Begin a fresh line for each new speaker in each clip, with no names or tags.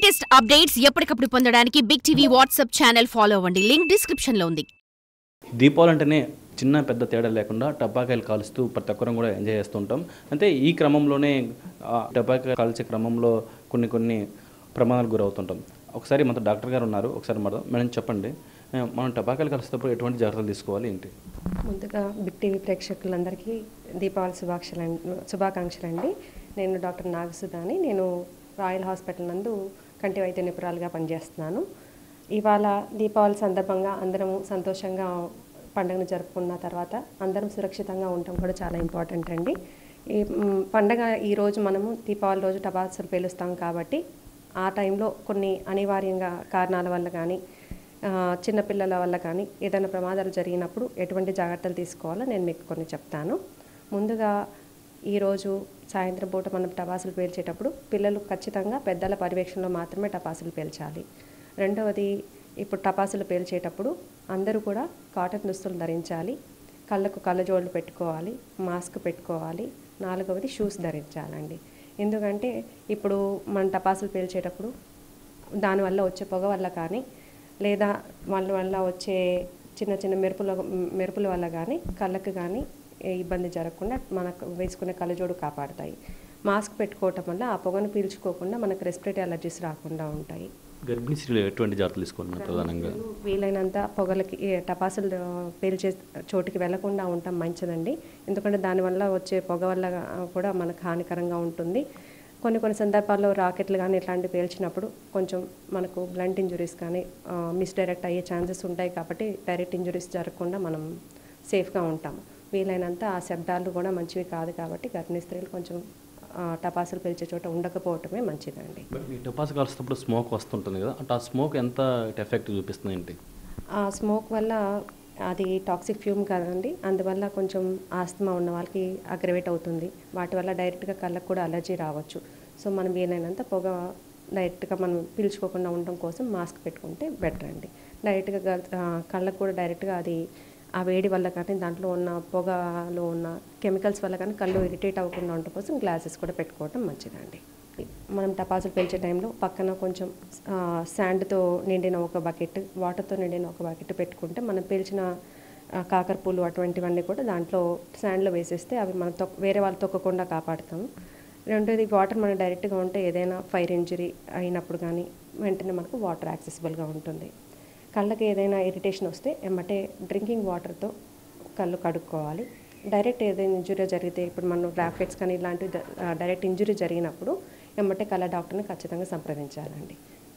latest updates ఎప్పటికప్పుడు పొందడానికి big TV WhatsApp channel follow అవ్వండి లింక్ డిస్క్రిప్షన్ లో ఉంది
దీపావళి అంటేనే చిన్న పెద్ద తేడా లేకుండా టపాకాయలు కాలుస్తూ ప్రతి ఒక్కరం కూడా ఎంజాయ్ చేస్తుంటాం అంటే ఈ క్రమంలోనే ఆ టపాకాయలు కాల్చే క్రమంలో కొన్ని కొన్ని ప్రమాదాలకు గురవుతుంటాం ఒకసారి మనతో డాక్టర్ గారు ఉన్నారు ఒకసారి మేడం మేడం చెప్పండి ఆ, మనం టపాకాయలు కలిసేటప్పుడు ఎటువంటి జాగ్రత్తలు తీసుకోవాలి ఏంటి
ముందుగా బిగ్ టీవీ ప్రేక్షకులందరికీ దీపావళి శుభాక్షలు శుభాకాంక్షలు అండి నేను డాక్టర్ నాగసుధాని నేను రాయల్ హాస్పిటల్ నందు కంటి వైద్య నిపుణురాలుగా పనిచేస్తున్నాను ఇవాళ దీపావళి సందర్భంగా అందరము సంతోషంగా పండుగను జరుపుకున్న తర్వాత అందరం సురక్షితంగా ఉండటం కూడా చాలా ఇంపార్టెంట్ అండి ఈ మ్, పండగ ఈ రోజు మనము దీపావళి రోజు టపాసులు పేలుస్తాం కాబట్టి ఆ టైంలో కొన్ని అనివార్యంగా కారణాల వల్ల కానీ ఆ, చిన్నపిల్లల వల్ల కానీ ఏదైనా ప్రమాదాలు జరిగినప్పుడు ఎటువంటి జాగ్రత్తలు తీసుకోవాలో నేను మీకు కొన్ని చెప్తాను ముందుగా ఈరోజు సాయంత్రం పూట మనం టపాసులు పేల్చేటప్పుడు పిల్లలు ఖచ్చితంగా పెద్దల పర్యవేక్షణలో మాత్రమే టపాసులు పేల్చాలి రెండవది ఇప్పుడు టపాసులు పేల్చేటప్పుడు అందరూ కూడా కాటన్ దుస్తులు ధరించాలి కళ్ళకు కళ్ళజోళ్ళు పెట్టుకోవాలి మాస్క్ పెట్టుకోవాలి నాలుగవది షూస్ ధరించాలండి ఎందుకంటే ఇప్పుడు మనం టపాసులు పేల్చేటప్పుడు దానివల్ల వచ్చే పొగ వల్ల కానీ లేదా వాళ్ళ వల్ల వచ్చే చిన్న చిన్న మెరుపుల మెరుపుల వల్ల కానీ కళ్ళకు కానీ ఏ ఇబ్బంది జరగకుండా మనకు వేసుకునే కళ్ళజోడు కాపాడుతాయి మాస్క్ పెట్టుకోవటం వల్ల ఆ పొగను పీల్చుకోకుండా మనకు రెస్పిరేటరీ అలర్జీస్ రాకుండా ఉంటాయి
గర్భిణీ స్త్రీలు ఎటువంటి జాగ్రత్తలు తీసుకోవాలి ప్రధానంగా
వీలైనంత పొగలకి ఈ టపాసులు పేల్చే చోటుకి వెళ్లకుండా ఉండటం మంచిదండి ఎందుకంటే దానివల్ల వచ్చే పొగ వల్ల కూడా మనకు హానికరంగా ఉంటుంది కొన్ని కొన్ని సందర్భాల్లో రాకెట్లు కానీ ఇట్లాంటివి పేల్చినప్పుడు కొంచెం మనకు బ్లంట్ ఇంజురీస్ కానీ మిస్డైరెక్ట్ అయ్యే ఛాన్సెస్ ఉంటాయి కాబట్టి డైరెక్ట్ ఇంజురీస్ జరగకుండా మనం సేఫ్గా ఉంటాం వీలైనంత ఆ శబ్దాలు కూడా మంచివి కాదు కాబట్టి గర్భిణీ స్త్రీలు కొంచెం ఆ, టపాసులు పేల్చే చోట ఉండకపోవటమే మంచిదండి
బట్ ఈ టపాసు కాల్చేటప్పుడు స్మోక్ వస్తుంటుంది కదా అంటే ఆ స్మోక్ ఎంత ఎఫెక్ట్ చూపిస్తుంది ఏంటి
ఆ స్మోక్ వల్ల అది టాక్సిక్ ఫ్యూమ్ కదండి అందువల్ల కొంచెం ఆస్తమా ఉన్న వాళ్ళకి అగ్రవేట్ అవుతుంది వాటి వల్ల డైరెక్ట్గా కళ్ళకు కూడా అలర్జీ రావచ్చు సో మనం వీలైనంత పొగ డైరెక్ట్గా మనం పీల్చుకోకుండా ఉండడం కోసం మాస్క్ పెట్టుకుంటే బెటర్ అండి డైరెక్ట్గా గల్- ఆ, కళ్ళకు కూడా డైరెక్ట్గా అది ఆ వేడి వల్ల కానీ దాంట్లో ఉన్న పొగలో ఉన్న కెమికల్స్ వల్ల కానీ కళ్ళు ఇరిటేట్ అవ్వకుండా ఉండటం కోసం గ్లాసెస్ కూడా పెట్టుకోవడం మంచిదండి మనం టపాసులు పేల్చే టైంలో పక్కన కొంచెం ఆ, శాండ్తో నిండిన ఒక బకెట్ వాటర్తో నిండిన ఒక బకెట్ పెట్టుకుంటే మనం పేల్చిన ఆ, కాకరపూలు అటువంటివన్నీ కూడా దాంట్లో శాండ్లో వేసేస్తే అవి మనం తొక్క వేరే వాళ్ళు తొక్కకుండా కాపాడుతాము రెండోది వాటర్ మనకు డైరెక్ట్గా ఉంటే ఏదైనా ఫైర్ ఇంజరీ అయినప్పుడు కానీ వెంటనే మనకు వాటర్ యాక్సెసిబుల్గా ఉంటుంది కళ్ళకి ఏదైనా ఇరిటేషన్ వస్తే ఎమ్మటే డ్రింకింగ్ వాటర్తో కళ్ళు కడుక్కోవాలి డైరెక్ట్ ఏదైనా ఇంజురీ జరిగితే ఇప్పుడు మనం రాకెట్స్ కానీ ఇలాంటివి ద- ఆ, డైరెక్ట్ ఇంజురీ జరిగినప్పుడు ఎమ్మటే కళ్ళ డాక్టర్ని ఖచ్చితంగా సంప్రదించాలండి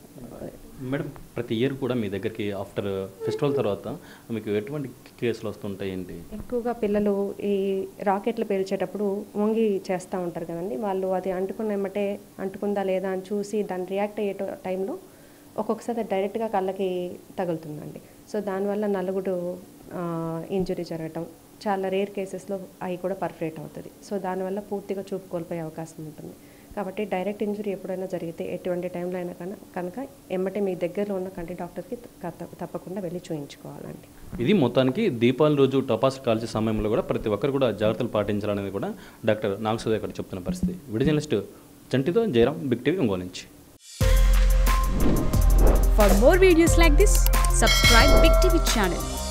మేడం ప్రతి ఇయర్ కూడా మీ దగ్గరికి ఆఫ్టర్ ఫెస్టివల్ తర్వాత మీకు ఎటువంటి కేసులు వస్తుంటాయి ఏంటి
ఎక్కువగా పిల్లలు ఈ రాకెట్లు పేల్చేటప్పుడు వంగి చేస్తూ ఉంటారు కదండి వాళ్ళు అది అంటుకున్న ఎమ్మటే అంటుకుందా లేదా అని చూసి దాన్ని రియాక్ట్ అయ్యే టో- టైంలో ఒక్కొక్కసారి డైరెక్ట్గా కళ్ళకి తగులుతుందండి సో దానివల్ల నలుగుడు ఇంజురీ జరగటం చాలా రేర్ కేసెస్లో అవి కూడా పర్ఫరేట్ అవుతుంది సో దానివల్ల పూర్తిగా చూపు కోల్పోయే అవకాశం ఉంటుంది కాబట్టి డైరెక్ట్ ఇంజురీ ఎప్పుడైనా జరిగితే ఎటువంటి టైంలో అయినా కనుక కనుక ఎమ్మటే మీ దగ్గరలో ఉన్న కంటి డాక్టర్కి తప్ప- తప్పకుండా వెళ్ళి చూయించుకోవాలండి
ఇది మొత్తానికి దీపావళి రోజు టపాసు కాల్చే సమయంలో కూడా ప్రతి ఒక్కరు కూడా జాగ్రత్తలు పాటించాలనేది కూడా డాక్టర్ నాగసుధ ఇక్కడ చెప్తున్న పరిస్థితి విడి జర్నలిస్ట్ చంటితో జయరాం బిగ్ టీవీ ఒంగోలు నుంచి
for more videos like this subscribe big TV channel